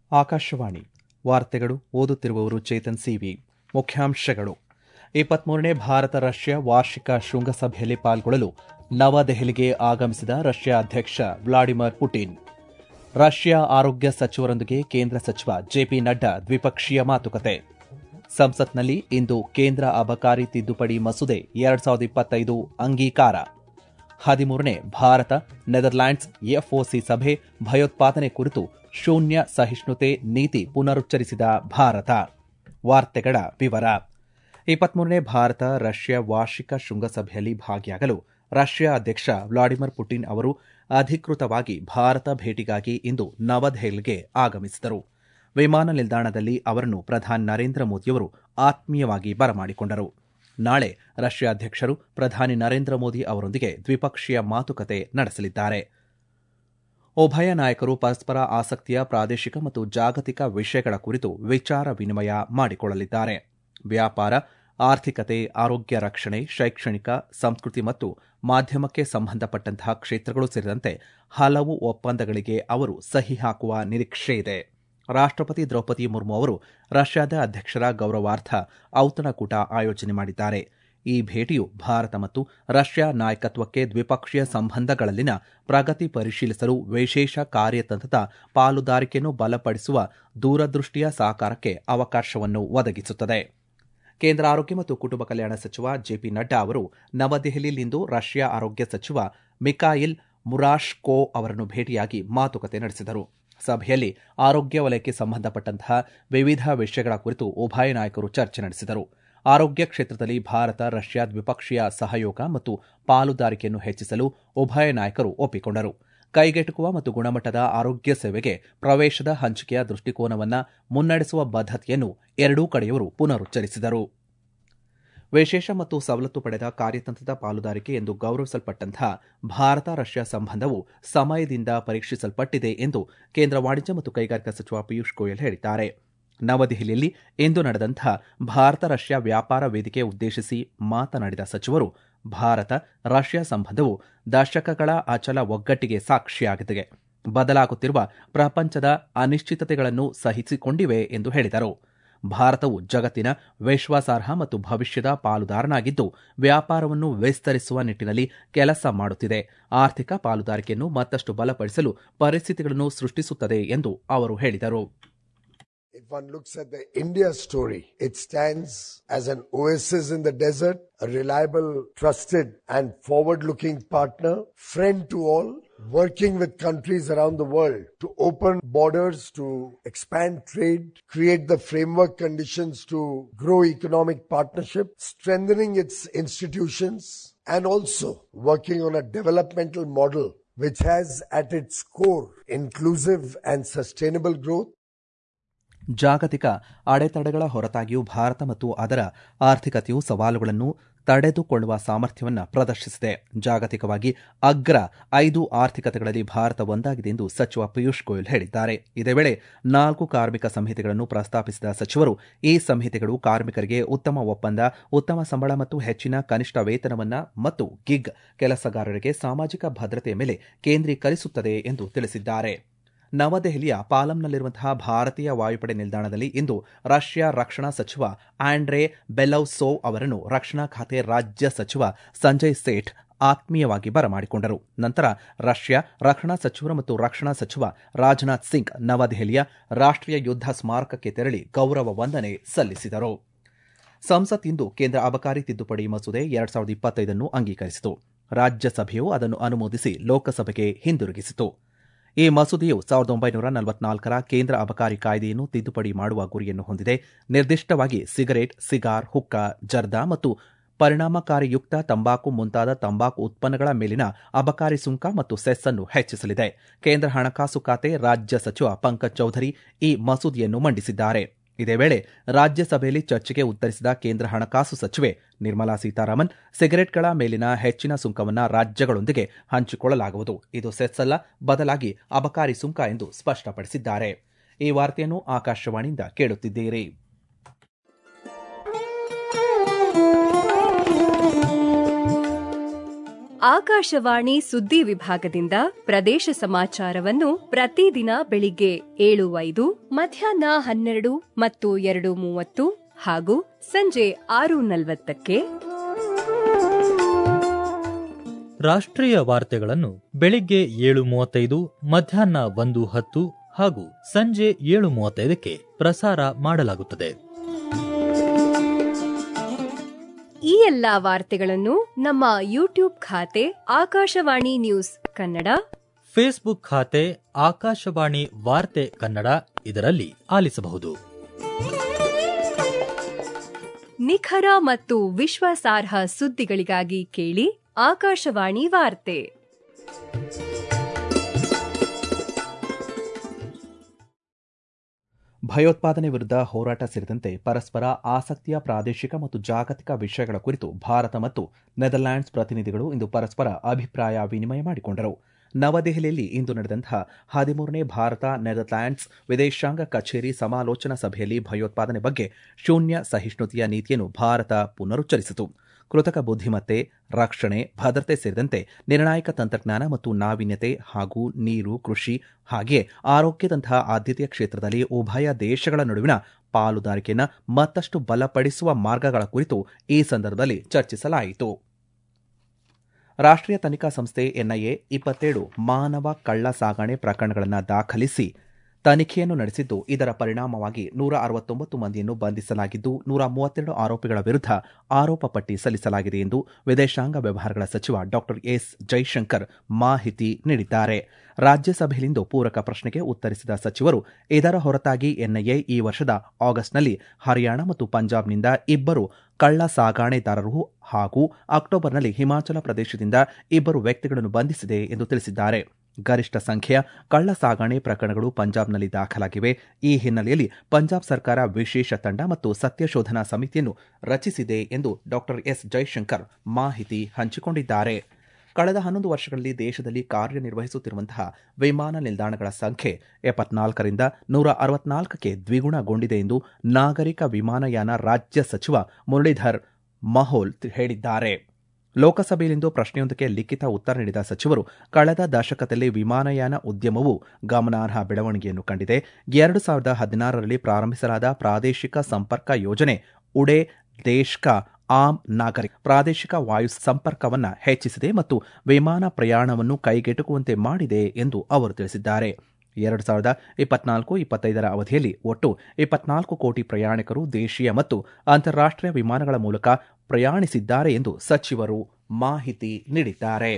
ಆಕಾಶವಾಣಿ ವಾರ್ತೆಗಳು ಓದುತ್ತಿರುವವರು ಚೇತನ್ ಸಿವಿ ಮುಖ್ಯಾಂಶಗಳು ಇಪ್ಪತ್ಮೂರನೇ ಭಾರತ ರಷ್ಯಾ ವಾರ್ಷಿಕ ಶೃಂಗಸಭೆಯಲ್ಲಿ ಪಾಲ್ಗೊಳ್ಳಲು ನವದೆಹಲಿಗೆ ಆಗಮಿಸಿದ ರಷ್ಯಾ ಅಧ್ಯಕ್ಷ ವ್ಲಾಡಿಮಿರ್ ಪುಟಿನ್ ರಷ್ಯಾ ಆರೋಗ್ಯ ಸಚಿವರೊಂದಿಗೆ ಕೇಂದ್ರ ಸಚಿವ ಜೆಪಿ ನಡ್ಡಾ ದ್ವಿಪಕ್ಷೀಯ ಮಾತುಕತೆ ಸಂಸತ್ನಲ್ಲಿ ಇಂದು ಕೇಂದ್ರ ಅಬಕಾರಿ ತಿದ್ದುಪಡಿ ಮಸೂದೆ ಎರಡ್ ಸಾವಿರದ ಇಪ್ಪತ್ತೈದು ಅಂಗೀಕಾರ ಹದಿಮೂರನೇ ಭಾರತ ನೆದರ್ಲ್ಯಾಂಡ್ಸ್ ಎಫ್ಒಸಿ ಸಭೆ ಭಯೋತ್ಪಾದನೆ ಕುರಿತು ಶೂನ್ಯ ಸಹಿಷ್ಣುತೆ ನೀತಿ ಪುನರುಚ್ಚರಿಸಿದ ಭಾರತ ವಾರ್ತೆಗಳ ವಿವರ ಇಪ್ಪತ್ಮೂರನೇ ಭಾರತ ರಷ್ಯಾ ವಾರ್ಷಿಕ ಶೃಂಗಸಭೆಯಲ್ಲಿ ಭಾಗಿಯಾಗಲು ರಷ್ಯಾ ಅಧ್ಯಕ್ಷ ವ್ಲಾಡಿಮಿರ್ ಪುಟಿನ್ ಅವರು ಅಧಿಕೃತವಾಗಿ ಭಾರತ ಭೇಟಿಗಾಗಿ ಇಂದು ನವದೆಹಲಿಗೆ ಆಗಮಿಸಿದರು ವಿಮಾನ ನಿಲ್ದಾಣದಲ್ಲಿ ಅವರನ್ನು ಪ್ರಧಾನಿ ನರೇಂದ್ರ ಮೋದಿಯವರು ಆತ್ಮೀಯವಾಗಿ ಬರಮಾಡಿಕೊಂಡರು ನಾಳೆ ರಷ್ಯಾ ಅಧ್ಯಕ್ಷರು ಪ್ರಧಾನಿ ನರೇಂದ್ರ ಮೋದಿ ಅವರೊಂದಿಗೆ ದ್ವಿಪಕ್ಷೀಯ ಮಾತುಕತೆ ನಡೆಸಲಿದ್ದಾರೆ ಉಭಯ ನಾಯಕರು ಪರಸ್ಪರ ಆಸಕ್ತಿಯ ಪ್ರಾದೇಶಿಕ ಮತ್ತು ಜಾಗತಿಕ ವಿಷಯಗಳ ಕುರಿತು ವಿಚಾರ ವಿನಿಮಯ ಮಾಡಿಕೊಳ್ಳಲಿದ್ದಾರೆ ವ್ಯಾಪಾರ ಆರ್ಥಿಕತೆ ಆರೋಗ್ಯ ರಕ್ಷಣೆ ಶೈಕ್ಷಣಿಕ ಸಂಸ್ಕೃತಿ ಮತ್ತು ಮಾಧ್ಯಮಕ್ಕೆ ಸಂಬಂಧಪಟ್ಟಂತಹ ಕ್ಷೇತ್ರಗಳು ಸೇರಿದಂತೆ ಹಲವು ಒಪ್ಪಂದಗಳಿಗೆ ಅವರು ಸಹಿ ಹಾಕುವ ನಿರೀಕ್ಷೆಯಿದೆ ರಾಷ್ಟಪತಿ ದ್ರೌಪದಿ ಮುರ್ಮು ಅವರು ರಷ್ಯಾದ ಅಧ್ಯಕ್ಷರ ಗೌರವಾರ್ಥ ಔತಣಕೂಟ ಆಯೋಜನೆ ಮಾಡಿದ್ದಾರೆ ಈ ಭೇಟಿಯು ಭಾರತ ಮತ್ತು ರಷ್ಯಾ ನಾಯಕತ್ವಕ್ಕೆ ದ್ವಿಪಕ್ಷೀಯ ಸಂಬಂಧಗಳಲ್ಲಿನ ಪ್ರಗತಿ ಪರಿಶೀಲಿಸಲು ವಿಶೇಷ ಕಾರ್ಯತಂತ್ರದ ಪಾಲುದಾರಿಕೆಯನ್ನು ಬಲಪಡಿಸುವ ದೂರದೃಷ್ಟಿಯ ಸಾಕಾರಕ್ಕೆ ಅವಕಾಶವನ್ನು ಒದಗಿಸುತ್ತದೆ ಕೇಂದ್ರ ಆರೋಗ್ಯ ಮತ್ತು ಕುಟುಂಬ ಕಲ್ಯಾಣ ಸಚಿವ ಜೆಪಿ ನಡ್ಡಾ ಅವರು ನವದೆಹಲಿಯಲ್ಲಿಂದು ರಷ್ಯಾ ಆರೋಗ್ಯ ಸಚಿವ ಮಿಕಾಯಿಲ್ ಮುರಾಶ್ಕೋ ಅವರನ್ನು ಭೇಟಿಯಾಗಿ ಮಾತುಕತೆ ನಡೆಸಿದರು ಸಭೆಯಲ್ಲಿ ಆರೋಗ್ಯ ವಲಯಕ್ಕೆ ಸಂಬಂಧಪಟ್ಟಂತಹ ವಿವಿಧ ವಿಷಯಗಳ ಕುರಿತು ಉಭಯ ನಾಯಕರು ಚರ್ಚೆ ನಡೆಸಿದರು ಆರೋಗ್ಯ ಕ್ಷೇತ್ರದಲ್ಲಿ ಭಾರತ ರಷ್ಯಾ ದ್ವಿಪಕ್ಷೀಯ ಸಹಯೋಗ ಮತ್ತು ಪಾಲುದಾರಿಕೆಯನ್ನು ಹೆಚ್ಚಿಸಲು ಉಭಯ ನಾಯಕರು ಒಪ್ಪಿಕೊಂಡರು ಕೈಗೆಟುಕುವ ಮತ್ತು ಗುಣಮಟ್ಟದ ಆರೋಗ್ಯ ಸೇವೆಗೆ ಪ್ರವೇಶದ ಹಂಚಿಕೆಯ ದೃಷ್ಟಿಕೋನವನ್ನು ಮುನ್ನಡೆಸುವ ಬದ್ಧತೆಯನ್ನು ಎರಡೂ ಕಡೆಯವರು ಪುನರುಚ್ಚರಿಸಿದರು ವಿಶೇಷ ಮತ್ತು ಸವಲತ್ತು ಪಡೆದ ಕಾರ್ಯತಂತ್ರದ ಪಾಲುದಾರಿಕೆ ಎಂದು ಗೌರವಿಸಲ್ಪಟ್ಟಂತಹ ಭಾರತ ರಷ್ಯಾ ಸಂಬಂಧವು ಸಮಯದಿಂದ ಪರೀಕ್ಷಿಸಲ್ಪಟ್ಟಿದೆ ಎಂದು ಕೇಂದ್ರ ವಾಣಿಜ್ಯ ಮತ್ತು ಕೈಗಾರಿಕಾ ಸಚಿವ ಪಿಯೂಷ್ ಗೋಯಲ್ ಹೇಳಿದ್ದಾರೆ ನವದೆಹಲಿಯಲ್ಲಿ ಇಂದು ನಡೆದಂತಹ ಭಾರತ ರಷ್ಯಾ ವ್ಯಾಪಾರ ವೇದಿಕೆ ಉದ್ದೇಶಿಸಿ ಮಾತನಾಡಿದ ಸಚಿವರು ಭಾರತ ರಷ್ಯಾ ಸಂಬಂಧವು ದಶಕಗಳ ಅಚಲ ಒಗ್ಗಟ್ಟಿಗೆ ಸಾಕ್ಷಿಯಾಗಿದೆ ಬದಲಾಗುತ್ತಿರುವ ಪ್ರಪಂಚದ ಅನಿಶ್ಚಿತತೆಗಳನ್ನು ಸಹಿಸಿಕೊಂಡಿವೆ ಎಂದು ಹೇಳಿದರು ಭಾರತವು ಜಗತ್ತಿನ ವಿಶ್ವಾಸಾರ್ಹ ಮತ್ತು ಭವಿಷ್ಯದ ಪಾಲುದಾರನಾಗಿದ್ದು ವ್ಯಾಪಾರವನ್ನು ವಿಸ್ತರಿಸುವ ನಿಟ್ಟಿನಲ್ಲಿ ಕೆಲಸ ಮಾಡುತ್ತಿದೆ ಆರ್ಥಿಕ ಪಾಲುದಾರಿಕೆಯನ್ನು ಮತ್ತಷ್ಟು ಬಲಪಡಿಸಲು ಪರಿಸ್ಥಿತಿಗಳನ್ನು ಸೃಷ್ಟಿಸುತ್ತದೆ ಎಂದು ಅವರು ಹೇಳಿದರು If one looks at the India story, it stands as an oasis in the desert, a reliable, trusted, and forward looking partner, friend to all, working with countries around the world to open borders, to expand trade, create the framework conditions to grow economic partnership, strengthening its institutions, and also working on a developmental model which has at its core inclusive and sustainable growth. ಜಾಗತಿಕ ಅಡೆತಡೆಗಳ ಹೊರತಾಗಿಯೂ ಭಾರತ ಮತ್ತು ಅದರ ಆರ್ಥಿಕತೆಯು ಸವಾಲುಗಳನ್ನು ತಡೆದುಕೊಳ್ಳುವ ಸಾಮರ್ಥ್ಯವನ್ನು ಪ್ರದರ್ಶಿಸಿದೆ ಜಾಗತಿಕವಾಗಿ ಅಗ್ರ ಐದು ಆರ್ಥಿಕತೆಗಳಲ್ಲಿ ಭಾರತ ಒಂದಾಗಿದೆ ಎಂದು ಸಚಿವ ಪಿಯೂಷ್ ಗೋಯಲ್ ಹೇಳಿದ್ದಾರೆ ಇದೇ ವೇಳೆ ನಾಲ್ಕು ಕಾರ್ಮಿಕ ಸಂಹಿತೆಗಳನ್ನು ಪ್ರಸ್ತಾಪಿಸಿದ ಸಚಿವರು ಈ ಸಂಹಿತೆಗಳು ಕಾರ್ಮಿಕರಿಗೆ ಉತ್ತಮ ಒಪ್ಪಂದ ಉತ್ತಮ ಸಂಬಳ ಮತ್ತು ಹೆಚ್ಚಿನ ಕನಿಷ್ಠ ವೇತನವನ್ನ ಮತ್ತು ಗಿಗ್ ಕೆಲಸಗಾರರಿಗೆ ಸಾಮಾಜಿಕ ಭದ್ರತೆಯ ಮೇಲೆ ಕೇಂದ್ರೀಕರಿಸುತ್ತದೆ ಎಂದು ತಿಳಿಸಿದ್ದಾರೆ ನವದೆಹಲಿಯ ಪಾಲಂನಲ್ಲಿರುವಂತಹ ಭಾರತೀಯ ವಾಯುಪಡೆ ನಿಲ್ದಾಣದಲ್ಲಿ ಇಂದು ರಷ್ಯಾ ರಕ್ಷಣಾ ಸಚಿವ ಆಂಡ್ರೆ ಬೆಲೌಸೋವ್ ಅವರನ್ನು ರಕ್ಷಣಾ ಖಾತೆ ರಾಜ್ಯ ಸಚಿವ ಸಂಜಯ್ ಸೇಠ್ ಆತ್ಮೀಯವಾಗಿ ಬರಮಾಡಿಕೊಂಡರು ನಂತರ ರಷ್ಯಾ ರಕ್ಷಣಾ ಸಚಿವರು ಮತ್ತು ರಕ್ಷಣಾ ಸಚಿವ ರಾಜನಾಥ್ ಸಿಂಗ್ ನವದೆಹಲಿಯ ರಾಷ್ಟೀಯ ಯುದ್ಧ ಸ್ಮಾರಕಕ್ಕೆ ತೆರಳಿ ಗೌರವ ವಂದನೆ ಸಲ್ಲಿಸಿದರು ಸಂಸತ್ ಇಂದು ಕೇಂದ್ರ ಅಬಕಾರಿ ತಿದ್ದುಪಡಿ ಮಸೂದೆ ಎರಡ್ ಸಾವಿರದ ಇಪ್ಪತ್ತೈದನ್ನು ಅಂಗೀಕರಿಸಿತು ರಾಜ್ಯಸಭೆಯು ಅದನ್ನು ಅನುಮೋದಿಸಿ ಲೋಕಸಭೆಗೆ ಹಿಂದಿರುಗಿಸಿತು ಈ ಮಸೂದೆಯು ಸಾವಿರದ ಒಂಬೈನೂರ ನಲವತ್ನಾಲ್ಕರ ಕೇಂದ್ರ ಅಬಕಾರಿ ಕಾಯ್ದೆಯನ್ನು ತಿದ್ದುಪಡಿ ಮಾಡುವ ಗುರಿಯನ್ನು ಹೊಂದಿದೆ ನಿರ್ದಿಷ್ಟವಾಗಿ ಸಿಗರೇಟ್ ಸಿಗಾರ್ ಹುಕ್ಕಾ ಜರ್ದಾ ಮತ್ತು ಪರಿಣಾಮಕಾರಿಯುಕ್ತ ತಂಬಾಕು ಮುಂತಾದ ತಂಬಾಕು ಉತ್ಪನ್ನಗಳ ಮೇಲಿನ ಅಬಕಾರಿ ಸುಂಕ ಮತ್ತು ಸೆಸ್ ಅನ್ನು ಹೆಚ್ಚಿಸಲಿದೆ ಕೇಂದ್ರ ಹಣಕಾಸು ಖಾತೆ ರಾಜ್ಯ ಸಚಿವ ಪಂಕಜ್ ಚೌಧರಿ ಈ ಮಸೂದೆಯನ್ನು ಮಂಡಿಸಿದ್ದಾರೆ ಇದೇ ವೇಳೆ ರಾಜ್ಯಸಭೆಯಲ್ಲಿ ಚರ್ಚೆಗೆ ಉತ್ತರಿಸಿದ ಕೇಂದ್ರ ಹಣಕಾಸು ಸಚಿವೆ ನಿರ್ಮಲಾ ಸೀತಾರಾಮನ್ ಸಿಗರೆಟ್ಗಳ ಮೇಲಿನ ಹೆಚ್ಚಿನ ಸುಂಕವನ್ನು ರಾಜ್ಯಗಳೊಂದಿಗೆ ಹಂಚಿಕೊಳ್ಳಲಾಗುವುದು ಇದು ಸೆಸ್ ಅಲ್ಲ ಬದಲಾಗಿ ಅಬಕಾರಿ ಸುಂಕ ಎಂದು ಸ್ಪಷ್ಟಪಡಿಸಿದ್ದಾರೆ ಈ ವಾರ್ತೆಯನ್ನು ಆಕಾಶವಾಣಿಯಿಂದ ಕೇಳುತ್ತಿದ್ದೀರಿ ಆಕಾಶವಾಣಿ ಸುದ್ದಿ ವಿಭಾಗದಿಂದ ಪ್ರದೇಶ ಸಮಾಚಾರವನ್ನು ಪ್ರತಿದಿನ ಬೆಳಿಗ್ಗೆ ಏಳು ಐದು ಮಧ್ಯಾಹ್ನ ಹನ್ನೆರಡು ಮತ್ತು ಎರಡು ಮೂವತ್ತು ಹಾಗೂ ಸಂಜೆ ಆರು ನಲವತ್ತಕ್ಕೆ ರಾಷ್ಟ್ರೀಯ ವಾರ್ತೆಗಳನ್ನು ಬೆಳಿಗ್ಗೆ ಏಳು ಮೂವತ್ತೈದು ಮಧ್ಯಾಹ್ನ ಒಂದು ಹತ್ತು ಹಾಗೂ ಸಂಜೆ ಏಳು ಮೂವತ್ತೈದಕ್ಕೆ ಪ್ರಸಾರ ಮಾಡಲಾಗುತ್ತದೆ ಈ ಎಲ್ಲಾ ವಾರ್ತೆಗಳನ್ನು ನಮ್ಮ ಯೂಟ್ಯೂಬ್ ಖಾತೆ ಆಕಾಶವಾಣಿ ನ್ಯೂಸ್ ಕನ್ನಡ ಫೇಸ್ಬುಕ್ ಖಾತೆ ಆಕಾಶವಾಣಿ ವಾರ್ತೆ ಕನ್ನಡ ಇದರಲ್ಲಿ ಆಲಿಸಬಹುದು ನಿಖರ ಮತ್ತು ವಿಶ್ವಾಸಾರ್ಹ ಸುದ್ದಿಗಳಿಗಾಗಿ ಕೇಳಿ ಆಕಾಶವಾಣಿ ವಾರ್ತೆ ಭಯೋತ್ಪಾದನೆ ವಿರುದ್ಧ ಹೋರಾಟ ಸೇರಿದಂತೆ ಪರಸ್ಪರ ಆಸಕ್ತಿಯ ಪ್ರಾದೇಶಿಕ ಮತ್ತು ಜಾಗತಿಕ ವಿಷಯಗಳ ಕುರಿತು ಭಾರತ ಮತ್ತು ನೆದರ್ಲ್ಯಾಂಡ್ಸ್ ಪ್ರತಿನಿಧಿಗಳು ಇಂದು ಪರಸ್ಪರ ಅಭಿಪ್ರಾಯ ವಿನಿಮಯ ಮಾಡಿಕೊಂಡರು ನವದೆಹಲಿಯಲ್ಲಿ ಇಂದು ನಡೆದಂತಹ ಹದಿಮೂರನೇ ಭಾರತ ನೆದರ್ಲ್ಯಾಂಡ್ಸ್ ವಿದೇಶಾಂಗ ಕಚೇರಿ ಸಮಾಲೋಚನಾ ಸಭೆಯಲ್ಲಿ ಭಯೋತ್ಪಾದನೆ ಬಗ್ಗೆ ಶೂನ್ಯ ಸಹಿಷ್ಣುತೆಯ ನೀತಿಯನ್ನು ಭಾರತ ಪುನರುಚ್ಚರಿಸಿತು ಕೃತಕ ಬುದ್ಧಿಮತ್ತೆ ರಕ್ಷಣೆ ಭದ್ರತೆ ಸೇರಿದಂತೆ ನಿರ್ಣಾಯಕ ತಂತ್ರಜ್ಞಾನ ಮತ್ತು ನಾವೀನ್ಯತೆ ಹಾಗೂ ನೀರು ಕೃಷಿ ಹಾಗೆಯೇ ಆರೋಗ್ಯದಂತಹ ಆದ್ಯತೆಯ ಕ್ಷೇತ್ರದಲ್ಲಿ ಉಭಯ ದೇಶಗಳ ನಡುವಿನ ಪಾಲುದಾರಿಕೆಯನ್ನು ಮತ್ತಷ್ಟು ಬಲಪಡಿಸುವ ಮಾರ್ಗಗಳ ಕುರಿತು ಈ ಸಂದರ್ಭದಲ್ಲಿ ಚರ್ಚಿಸಲಾಯಿತು ರಾಷ್ಟ್ರೀಯ ತನಿಖಾ ಸಂಸ್ಥೆ ಎನ್ಐಎ ಇಪ್ಪತ್ತೇಳು ಮಾನವ ಕಳ್ಳ ಸಾಗಣೆ ಪ್ರಕರಣಗಳನ್ನು ದಾಖಲಿಸಿ ತನಿಖೆಯನ್ನು ನಡೆಸಿದ್ದು ಇದರ ಪರಿಣಾಮವಾಗಿ ನೂರ ಅರವತ್ತೊಂಬತ್ತು ಮಂದಿಯನ್ನು ಬಂಧಿಸಲಾಗಿದ್ದು ನೂರ ಮೂವತ್ತೆರಡು ಆರೋಪಿಗಳ ವಿರುದ್ಧ ಆರೋಪ ಪಟ್ಟಿ ಸಲ್ಲಿಸಲಾಗಿದೆ ಎಂದು ವಿದೇಶಾಂಗ ವ್ಯವಹಾರಗಳ ಸಚಿವ ಡಾ ಎಸ್ ಜೈಶಂಕರ್ ಮಾಹಿತಿ ನೀಡಿದ್ದಾರೆ ರಾಜ್ಯಸಭೆಯಲ್ಲಿಂದು ಪೂರಕ ಪ್ರಶ್ನೆಗೆ ಉತ್ತರಿಸಿದ ಸಚಿವರು ಇದರ ಹೊರತಾಗಿ ಎನ್ಐಎ ಈ ವರ್ಷದ ಆಗಸ್ಟ್ನಲ್ಲಿ ಹರಿಯಾಣ ಮತ್ತು ಪಂಜಾಬ್ನಿಂದ ಇಬ್ಬರು ಕಳ್ಳ ಸಾಗಾಣೆದಾರರು ಹಾಗೂ ಅಕ್ಟೋಬರ್ನಲ್ಲಿ ಹಿಮಾಚಲ ಪ್ರದೇಶದಿಂದ ಇಬ್ಬರು ವ್ಯಕ್ತಿಗಳನ್ನು ಬಂಧಿಸಿದೆ ಎಂದು ತಿಳಿಸಿದ್ದಾರೆ ಗರಿಷ್ಠ ಸಂಖ್ಯೆಯ ಕಳ್ಳ ಸಾಗಣೆ ಪ್ರಕರಣಗಳು ಪಂಜಾಬ್ನಲ್ಲಿ ದಾಖಲಾಗಿವೆ ಈ ಹಿನ್ನೆಲೆಯಲ್ಲಿ ಪಂಜಾಬ್ ಸರ್ಕಾರ ವಿಶೇಷ ತಂಡ ಮತ್ತು ಸತ್ಯಶೋಧನಾ ಸಮಿತಿಯನ್ನು ರಚಿಸಿದೆ ಎಂದು ಡಾ ಎಸ್ ಜೈಶಂಕರ್ ಮಾಹಿತಿ ಹಂಚಿಕೊಂಡಿದ್ದಾರೆ ಕಳೆದ ಹನ್ನೊಂದು ವರ್ಷಗಳಲ್ಲಿ ದೇಶದಲ್ಲಿ ಕಾರ್ಯನಿರ್ವಹಿಸುತ್ತಿರುವಂತಹ ವಿಮಾನ ನಿಲ್ದಾಣಗಳ ಸಂಖ್ಯೆ ಎಪ್ಪತ್ನಾಲ್ಕರಿಂದ ನೂರ ಅರವತ್ನಾಲ್ಕಕ್ಕೆ ದ್ವಿಗುಣಗೊಂಡಿದೆ ಎಂದು ನಾಗರಿಕ ವಿಮಾನಯಾನ ರಾಜ್ಯ ಸಚಿವ ಮುರಳೀಧರ್ ಮಹೋಲ್ ಹೇಳಿದ್ದಾರೆ ಲೋಕಸಭೆಯಲ್ಲಿಂದು ಪ್ರಶ್ನೆಯೊಂದಕ್ಕೆ ಲಿಖಿತ ಉತ್ತರ ನೀಡಿದ ಸಚಿವರು ಕಳೆದ ದಶಕದಲ್ಲಿ ವಿಮಾನಯಾನ ಉದ್ಯಮವು ಗಮನಾರ್ಹ ಬೆಳವಣಿಗೆಯನ್ನು ಕಂಡಿದೆ ಎರಡು ಸಾವಿರದ ಹದಿನಾರರಲ್ಲಿ ಪ್ರಾರಂಭಿಸಲಾದ ಪ್ರಾದೇಶಿಕ ಸಂಪರ್ಕ ಯೋಜನೆ ಉಡೇ ದೇಶ್ ಕಾ ಆಮ್ ನಾಗರಿಕ್ ಪ್ರಾದೇಶಿಕ ವಾಯು ಸಂಪರ್ಕವನ್ನು ಹೆಚ್ಚಿಸಿದೆ ಮತ್ತು ವಿಮಾನ ಪ್ರಯಾಣವನ್ನು ಕೈಗೆಟುಕುವಂತೆ ಮಾಡಿದೆ ಎಂದು ಅವರು ತಿಳಿಸಿದ್ದಾರೆ ಎರಡು ಸಾವಿರದ ಇಪ್ಪತ್ನಾಲ್ಕು ಇಪ್ಪತ್ತೈದರ ಅವಧಿಯಲ್ಲಿ ಒಟ್ಟು ಇಪ್ಪತ್ನಾಲ್ಕು ಕೋಟಿ ಪ್ರಯಾಣಿಕರು ದೇಶೀಯ ಮತ್ತು ಅಂತಾರಾಷ್ಟ್ರೀಯ ವಿಮಾನಗಳ ಮೂಲಕ ಪ್ರಯಾಣಿಸಿದ್ದಾರೆ ಎಂದು ಸಚಿವರು ಮಾಹಿತಿ ನೀಡಿದ್ದಾರೆ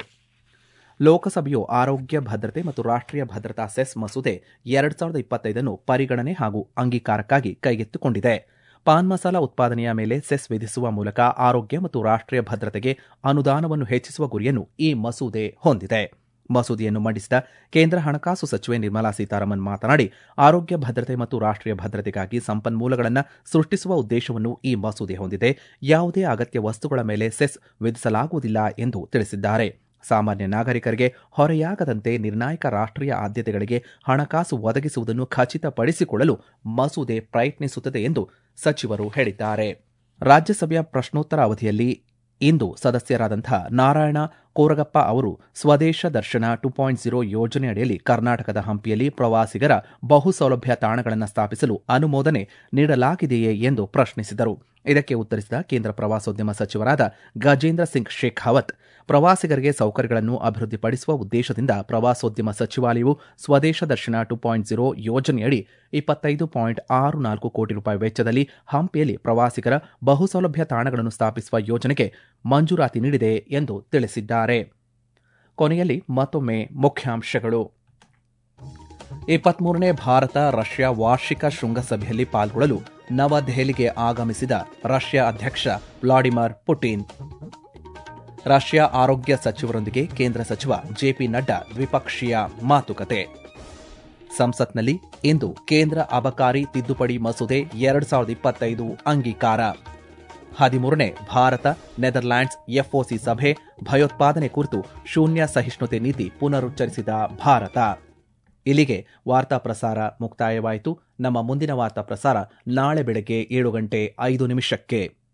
ಲೋಕಸಭೆಯು ಆರೋಗ್ಯ ಭದ್ರತೆ ಮತ್ತು ರಾಷ್ಟ್ರೀಯ ಭದ್ರತಾ ಸೆಸ್ ಮಸೂದೆ ಎರಡು ಸಾವಿರದ ಇಪ್ಪತ್ತೈದನ್ನು ಪರಿಗಣನೆ ಹಾಗೂ ಅಂಗೀಕಾರಕ್ಕಾಗಿ ಕೈಗೆತ್ತಿಕೊಂಡಿದೆ ಪಾನ್ ಮಸಾಲ ಉತ್ಪಾದನೆಯ ಮೇಲೆ ಸೆಸ್ ವಿಧಿಸುವ ಮೂಲಕ ಆರೋಗ್ಯ ಮತ್ತು ರಾಷ್ಟ್ರೀಯ ಭದ್ರತೆಗೆ ಅನುದಾನವನ್ನು ಹೆಚ್ಚಿಸುವ ಗುರಿಯನ್ನು ಈ ಮಸೂದೆ ಹೊಂದಿದೆ ಮಸೂದೆಯನ್ನು ಮಂಡಿಸಿದ ಕೇಂದ್ರ ಹಣಕಾಸು ಸಚಿವೆ ನಿರ್ಮಲಾ ಸೀತಾರಾಮನ್ ಮಾತನಾಡಿ ಆರೋಗ್ಯ ಭದ್ರತೆ ಮತ್ತು ರಾಷ್ಟ್ರೀಯ ಭದ್ರತೆಗಾಗಿ ಸಂಪನ್ಮೂಲಗಳನ್ನು ಸೃಷ್ಟಿಸುವ ಉದ್ದೇಶವನ್ನು ಈ ಮಸೂದೆ ಹೊಂದಿದೆ ಯಾವುದೇ ಅಗತ್ಯ ವಸ್ತುಗಳ ಮೇಲೆ ಸೆಸ್ ವಿಧಿಸಲಾಗುವುದಿಲ್ಲ ಎಂದು ತಿಳಿಸಿದ್ದಾರೆ ಸಾಮಾನ್ಯ ನಾಗರಿಕರಿಗೆ ಹೊರೆಯಾಗದಂತೆ ನಿರ್ಣಾಯಕ ರಾಷ್ಟ್ರೀಯ ಆದ್ಯತೆಗಳಿಗೆ ಹಣಕಾಸು ಒದಗಿಸುವುದನ್ನು ಖಚಿತಪಡಿಸಿಕೊಳ್ಳಲು ಮಸೂದೆ ಪ್ರಯತ್ನಿಸುತ್ತದೆ ಎಂದು ಸಚಿವರು ಹೇಳಿದ್ದಾರೆ ರಾಜ್ಯಸಭೆಯ ಪ್ರಶ್ನೋತ್ತರ ಅವಧಿಯಲ್ಲಿ ಇಂದು ಸದಸ್ಯರಾದಂಥ ನಾರಾಯಣ ಕೋರಗಪ್ಪ ಅವರು ಸ್ವದೇಶ ದರ್ಶನ ಟು ಪಾಯಿಂಟ್ ಜೀರೋ ಯೋಜನೆಯಡಿಯಲ್ಲಿ ಕರ್ನಾಟಕದ ಹಂಪಿಯಲ್ಲಿ ಪ್ರವಾಸಿಗರ ಬಹು ಸೌಲಭ್ಯ ತಾಣಗಳನ್ನು ಸ್ಥಾಪಿಸಲು ಅನುಮೋದನೆ ನೀಡಲಾಗಿದೆಯೇ ಎಂದು ಪ್ರಶ್ನಿಸಿದರು ಇದಕ್ಕೆ ಉತ್ತರಿಸಿದ ಕೇಂದ್ರ ಪ್ರವಾಸೋದ್ಯಮ ಸಚಿವರಾದ ಗಜೇಂದ್ರ ಸಿಂಗ್ ಶೇಖಾವತ್ ಪ್ರವಾಸಿಗರಿಗೆ ಸೌಕರ್ಯಗಳನ್ನು ಅಭಿವೃದ್ಧಿಪಡಿಸುವ ಉದ್ದೇಶದಿಂದ ಪ್ರವಾಸೋದ್ಯಮ ಸಚಿವಾಲಯವು ಸ್ವದೇಶ ದರ್ಶನ ಟು ಪಾಯಿಂಟ್ ಜೀರೋ ಯೋಜನೆಯಡಿ ಇಪ್ಪತ್ತೈದು ಪಾಯಿಂಟ್ ಆರು ನಾಲ್ಕು ಕೋಟಿ ರೂಪಾಯಿ ವೆಚ್ಚದಲ್ಲಿ ಹಂಪಿಯಲ್ಲಿ ಪ್ರವಾಸಿಗರ ಬಹುಸೌಲಭ್ಯ ತಾಣಗಳನ್ನು ಸ್ಥಾಪಿಸುವ ಯೋಜನೆಗೆ ಮಂಜೂರಾತಿ ನೀಡಿದೆ ಎಂದು ತಿಳಿಸಿದ್ದಾರೆ ಕೊನೆಯಲ್ಲಿ ಮತ್ತೊಮ್ಮೆ ಮುಖ್ಯಾಂಶಗಳು ಇಪ್ಪತ್ಮೂರನೇ ಭಾರತ ರಷ್ಯಾ ವಾರ್ಷಿಕ ಶೃಂಗಸಭೆಯಲ್ಲಿ ಪಾಲ್ಗೊಳ್ಳಲು ನವದೆಹಲಿಗೆ ಆಗಮಿಸಿದ ರಷ್ಯಾ ಅಧ್ಯಕ್ಷ ವ್ಲಾಡಿಮಿರ್ ಪುಟಿನ್ ರಷ್ಯಾ ಆರೋಗ್ಯ ಸಚಿವರೊಂದಿಗೆ ಕೇಂದ್ರ ಸಚಿವ ಜೆಪಿ ನಡ್ಡಾ ದ್ವಿಪಕ್ಷೀಯ ಮಾತುಕತೆ ಸಂಸತ್ನಲ್ಲಿ ಇಂದು ಕೇಂದ್ರ ಅಬಕಾರಿ ತಿದ್ದುಪಡಿ ಮಸೂದೆ ಎರಡು ಸಾವಿರದ ಇಪ್ಪತ್ತೈದು ಅಂಗೀಕಾರ ಹದಿಮೂರನೇ ಭಾರತ ನೆದರ್ಲ್ಯಾಂಡ್ಸ್ ಎಫ್ಒಸಿ ಸಭೆ ಭಯೋತ್ಪಾದನೆ ಕುರಿತು ಶೂನ್ಯ ಸಹಿಷ್ಣುತೆ ನೀತಿ ಪುನರುಚ್ಚರಿಸಿದ ಭಾರತ ಇಲ್ಲಿಗೆ ವಾರ್ತಾ ಪ್ರಸಾರ ಮುಕ್ತಾಯವಾಯಿತು ನಮ್ಮ ಮುಂದಿನ ವಾರ್ತಾ ಪ್ರಸಾರ ನಾಳೆ ಬೆಳಗ್ಗೆ ಏಳು ಗಂಟೆ ಐದು ನಿಮಿಷಕ್ಕೆ